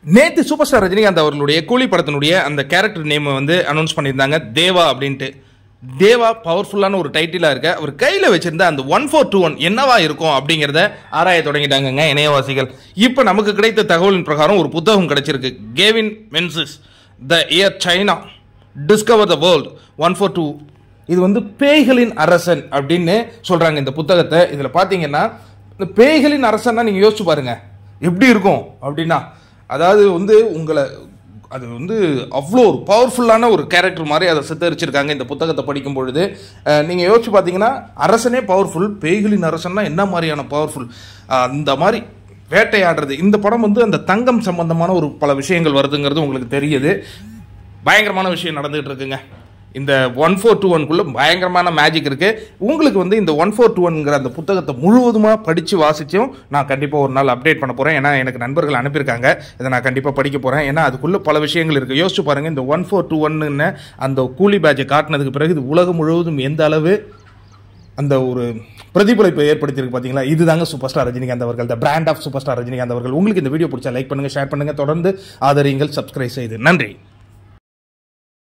நேத்து super star Rajinikanth அவர்களுடைய கூலி படத்தினுடைய அந்த கேரக்டர் நேம் வந்து அனௌன்ஸ் பண்ணியிருந்தாங்க தேவா அப்படின்ட்டு தேவா பவர்ஃபுல்லான ஒரு டைட்டிலாக இருக்க அவர் கையில் வச்சிருந்த அந்த ஒன் ஃபோர் டூ ஒன் என்னவா இருக்கும் அப்படிங்கிறத ஆராய தொடங்கிட்டாங்கங்க இணையவாசிகள் இப்போ நமக்கு கிடைத்த தகவலின் பிரகாரம் ஒரு புத்தகம் கிடைச்சிருக்கு Gavin Menzies the year China discover the world one four two இது வந்து பேய்களின் அரசன் அப்படின்னு சொல்றாங்க இந்த புத்தகத்தை இதுல பாத்தீங்கன்னா இந்த பேய்களின் அரசன்னா நீங்க யோசிச்சு பாருங்க எப்படி இருக்கும் அப்படின்னா அதாவது வந்து உங்களை அது வந்து அவ்வளோ ஒரு பவர்ஃபுல்லான ஒரு கேரக்டர் மாதிரி அதை சித்தரிச்சிருக்காங்க இந்த புத்தகத்தை படிக்கும் பொழுது அஹ், நீங்க யோசிச்சு பார்த்தீங்கன்னா அரசனே பவர்ஃபுல் பேய்களின் அரசன்னா என்ன மாதிரியான பவர்ஃபுல் அந்த மாதிரி வேட்டையாடுறது இந்த படம் வந்து அந்த தங்கம் சம்பந்தமான ஒரு பல விஷயங்கள் வருதுங்கிறது உங்களுக்கு தெரியுது பயங்கரமான விஷயம் நடந்துகிட்டு இருக்குங்க இந்த ஒன் ஃபோர் டூ ஒன்குள்ள பயங்கரமான மேஜிக் இருக்கு உங்களுக்கு வந்து இந்த ஒன் ஃபோர் டூ ஒன்ங்கிற அந்த புத்தகத்தை முழுவதுமாக படித்து வாசிச்சும் நான் கண்டிப்பாக ஒரு நாள் அப்டேட் பண்ண போகிறேன் ஏன்னா எனக்கு நண்பர்கள் அனுப்பியிருக்காங்க இதை நான் கண்டிப்பாக படிக்க போகிறேன் ஏன்னா அதுக்குள்ளே பல விஷயங்கள் இருக்குது யோசிச்சு பாருங்க இந்த ஒன் ஃபோர் டூ ஒன்னு அந்த கூலி பேட்சை காட்டினதுக்கு பிறகு இது உலகம் முழுவதும் எந்த அளவு அந்த ஒரு பிரதிபலிப்பை ஏற்படுத்தியிருக்கு பார்த்தீங்களா இதுதாங்க சூப்பர் ஸ்டார் ரஜினிகாந்த் அவர்கள் the brand of super star Rajinikanth அவர்கள் உங்களுக்கு இந்த வீடியோ பிடிச்சா லைக் பண்ணுங்க ஷேர் பண்ணுங்க தொடர்ந்து ஆதரியுங்கள் சப்ஸ்கிரைப் செய்து நன்றி